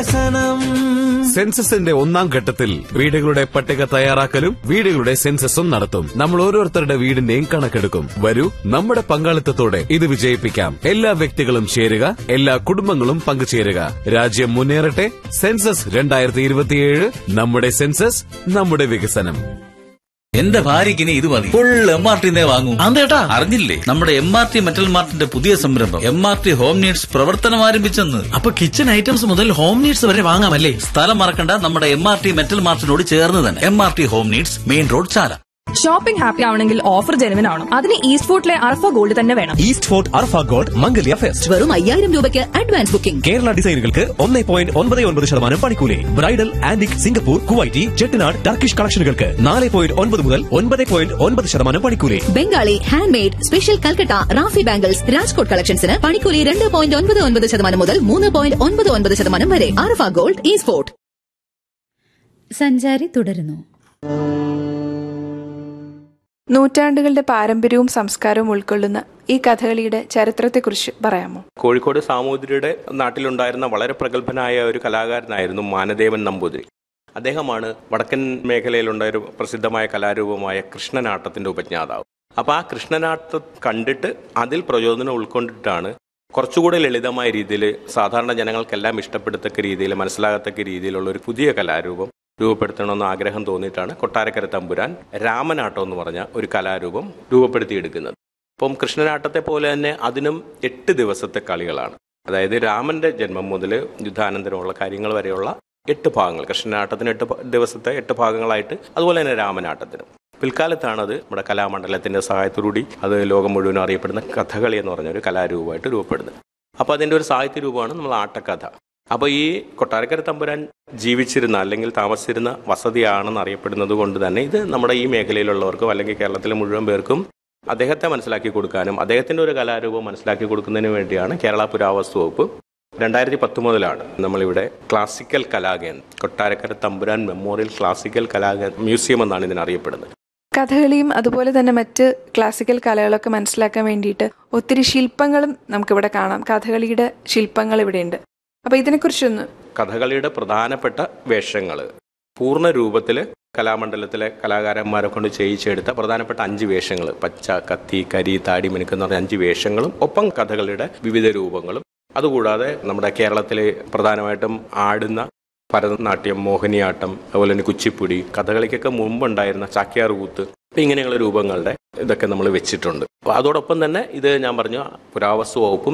വികസനം സെൻസസിന്റെ ഒന്നാം ഘട്ടത്തിൽ വീടുകളുടെ പട്ടിക തയ്യാറാക്കലും വീടുകളുടെ സെൻസസും നടത്തും നമ്മൾ ഓരോരുത്തരുടെ വീടിന്റെയും കണക്കെടുക്കും വരൂ നമ്മുടെ പങ്കാളിത്തത്തോടെ ഇത് വിജയിപ്പിക്കാം എല്ലാ വ്യക്തികളും ചേരുക എല്ലാ കുടുംബങ്ങളും പങ്കുചേരുക രാജ്യം മുന്നേറട്ടെ സെൻസസ് രണ്ടായിരത്തി ഇരുപത്തിയേഴ് നമ്മുടെ സെൻസസ് നമ്മുടെ വികസനം എന്റെ ഭാര്യയ്ക്ക് ഇനി ഇത് മതി ഫുൾ എം ആർ ടിന്നേ വാങ്ങൂ അതേട്ടാ അറിഞ്ഞില്ലേ നമ്മുടെ എം ആർ ടി മെറ്റൽ മാർട്ടിന്റെ പുതിയ സംരംഭം M R T home needs പ്രവർത്തനം ആരംഭിച്ചെന്ന് അപ്പൊ കിച്ചൺ ഐറ്റംസ് മുതൽ ഹോം നീഡ്സ് വരെ വാങ്ങാമല്ലേ സ്ഥലം മറക്കണ്ട നമ്മുടെ എം ആർ ടി മെറ്റൽ മാർട്ടിനോട് ചേർന്ന് തന്നെ M R T home needs main road Chala shopping happy ആവണമെങ്കിൽ ഓഫർ ജെനുവിൻ ആവണം അതിന് ഈസ്റ്റ് ഫോർട്ടിലെ അർഫ ഗോൾഡ് തന്നെ വേണം ഈസ്റ്റ് ഫോർട്ട് അർഫ ഗോൾഡ് മംഗല്യ ഫെസ്റ്റ് വെറും അയ്യായിരം രൂപയ്ക്ക് അഡ്വാൻസ് ബുക്കിംഗ് കേരള ഡിസൈനുകൾക്ക് ഒന്നേ പോയിന്റ് ഒൻപത് ഒൻപത് ശതമാനം പണിക്കൂലി bridal antique Singapore Kuwaiti Chettinad Turkish കളക്ഷനുകൾക്ക് നാല് പോയിന്റ് ഒൻപത് മുതൽ ഒൻപത് പോയിന്റ് ഒൻപത് ശതമാനം പണിക്കൂലി Bengali hand made special Calcutta റാഫി ബാംഗിൾസ് രാജ്കോട്ട് കളക്ഷൻസിന് പണിക്കൂലി രണ്ട് പോയിന്റ് ഒൻപത് ഒൻപത് ശതമാനം മുതൽ മൂന്ന് പോയിന്റ് ഒൻപത് ഒൻപത് ശതമാനം വരെ ആർഫ ഗോൾഡ് ഈസ് ഫോർട്ട് സഞ്ചാരി തുടരുന്നു നൂറ്റാണ്ടുകളുടെ പാരമ്പര്യവും സംസ്കാരവും ഉൾക്കൊള്ളുന്ന ഈ കഥകളിയുടെ ചരിത്രത്തെക്കുറിച്ച് പറയാമോ കോഴിക്കോട് സാമൂതിരിയുടെ നാട്ടിലുണ്ടായിരുന്ന വളരെ പ്രഗത്ഭനായ ഒരു കലാകാരനായിരുന്നു മാനദേവൻ നമ്പൂതിരി അദ്ദേഹമാണ് വടക്കൻ മേഖലയിലുണ്ട ഒരു പ്രസിദ്ധമായ കലാരൂപമായ കൃഷ്ണനാട്ടത്തിന്റെ ഉപജ്ഞാതാവ് അപ്പൊ ആ കൃഷ്ണനാട്ടം കണ്ടിട്ട് അതിൽ പ്രചോദനം ഉൾക്കൊണ്ടിട്ടാണ് കുറച്ചുകൂടെ ലളിതമായ രീതിയിൽ സാധാരണ ജനങ്ങൾക്കെല്ലാം ഇഷ്ടപ്പെടത്തക്ക രീതിയിൽ മനസ്സിലാകത്തക്ക രീതിയിലുള്ള ഒരു പുതിയ കലാരൂപം രൂപപ്പെടുത്തണമെന്ന് ആഗ്രഹം തോന്നിയിട്ടാണ് കൊട്ടാരക്കര തമ്പുരാൻ രാമനാട്ടം എന്ന് പറഞ്ഞ ഒരു കലാരൂപം രൂപപ്പെടുത്തിയെടുക്കുന്നത് അപ്പം കൃഷ്ണനാട്ടത്തെ പോലെ തന്നെ അതിനും എട്ട് ദിവസത്തെ കളികളാണ് അതായത് രാമന്റെ ജന്മം മുതൽ യുദ്ധാനന്തരമുള്ള കാര്യങ്ങൾ വരെയുള്ള എട്ട് ഭാഗങ്ങൾ കൃഷ്ണനാട്ടത്തിന് എട്ട് ഭ- ദിവസത്തെ എട്ട് ഭാഗങ്ങളായിട്ട് അതുപോലെ തന്നെ രാമനാട്ടത്തിനും പിൽക്കാലത്താണ് അത് നമ്മുടെ കലാമണ്ഡലത്തിന്റെ സഹായത്തോടുകൂടി അത് ലോകം മുഴുവൻ അറിയപ്പെടുന്ന കഥകളി എന്ന് പറഞ്ഞ ഒരു കലാരൂപമായിട്ട് രൂപപ്പെടുന്നത് അപ്പോൾ അതിന്റെ ഒരു സാഹിത്യ രൂപമാണ് നമ്മൾ ആട്ടക്കഥ അപ്പോൾ ഈ കൊട്ടാരക്കര തമ്പുരാൻ ജീവിച്ചിരുന്ന അല്ലെങ്കിൽ താമസിച്ചിരുന്ന വസതിയാണെന്ന് അറിയപ്പെടുന്നത് കൊണ്ട് തന്നെ ഇത് നമ്മുടെ ഈ മേഖലയിലുള്ളവർക്കും അല്ലെങ്കിൽ കേരളത്തിലെ മുഴുവൻ പേർക്കും അദ്ദേഹത്തെ മനസ്സിലാക്കി കൊടുക്കാനും അദ്ദേഹത്തിന്റെ ഒരു കലാരൂപം മനസ്സിലാക്കി കൊടുക്കുന്നതിന് വേണ്ടിയാണ് കേരള പുരാവസ്തു വകുപ്പ് രണ്ടായിരത്തി പത്തൊമ്പതിലാണ് നമ്മളിവിടെ ക്ലാസിക്കൽ കലാകേന്ദ്രം കൊട്ടാരക്കര തമ്പുരാൻ മെമ്മോറിയൽ ക്ലാസിക്കൽ കലാകേന്ദ്ര മ്യൂസിയം എന്നാണ് ഇതിനറിയപ്പെടുന്നത് കഥകളിയും അതുപോലെ തന്നെ മറ്റ് ക്ലാസിക്കൽ കലകളൊക്കെ മനസ്സിലാക്കാൻ വേണ്ടിയിട്ട് ഒത്തിരി ശില്പങ്ങളും നമുക്കിവിടെ കാണാം കഥകളിയുടെ ശില്പങ്ങൾ ഇവിടെയുണ്ട് അപ്പൊ ഇതിനെക്കുറിച്ചൊന്ന് കഥകളിയുടെ പ്രധാനപ്പെട്ട വേഷങ്ങൾ പൂർണ്ണ രൂപത്തിൽ കലാമണ്ഡലത്തിലെ കലാകാരന്മാരെ കൊണ്ട് ചെയ്യിച്ചെടുത്ത പ്രധാനപ്പെട്ട അഞ്ച് വേഷങ്ങൾ പച്ച കത്തി കരി താടി മിനുക്ക് എന്ന് പറഞ്ഞ അഞ്ച് വേഷങ്ങളും ഒപ്പം കഥകളിയുടെ വിവിധ രൂപങ്ങളും അതുകൂടാതെ നമ്മുടെ കേരളത്തിലെ പ്രധാനമായിട്ടും ആടുന്ന ഭരതനാട്യം മോഹിനിയാട്ടം അതുപോലെ തന്നെ കുച്ചിപ്പുടി കഥകളിക്കൊക്കെ മുമ്പുണ്ടായിരുന്ന ചാക്യാർ കൂത്ത് ഇപ്പം ഇങ്ങനെയുള്ള രൂപങ്ങളുടെ ഇതൊക്കെ നമ്മൾ വെച്ചിട്ടുണ്ട് അപ്പോൾ അതോടൊപ്പം തന്നെ ഇത് ഞാൻ പറഞ്ഞു പുരാവസ്തു വകുപ്പും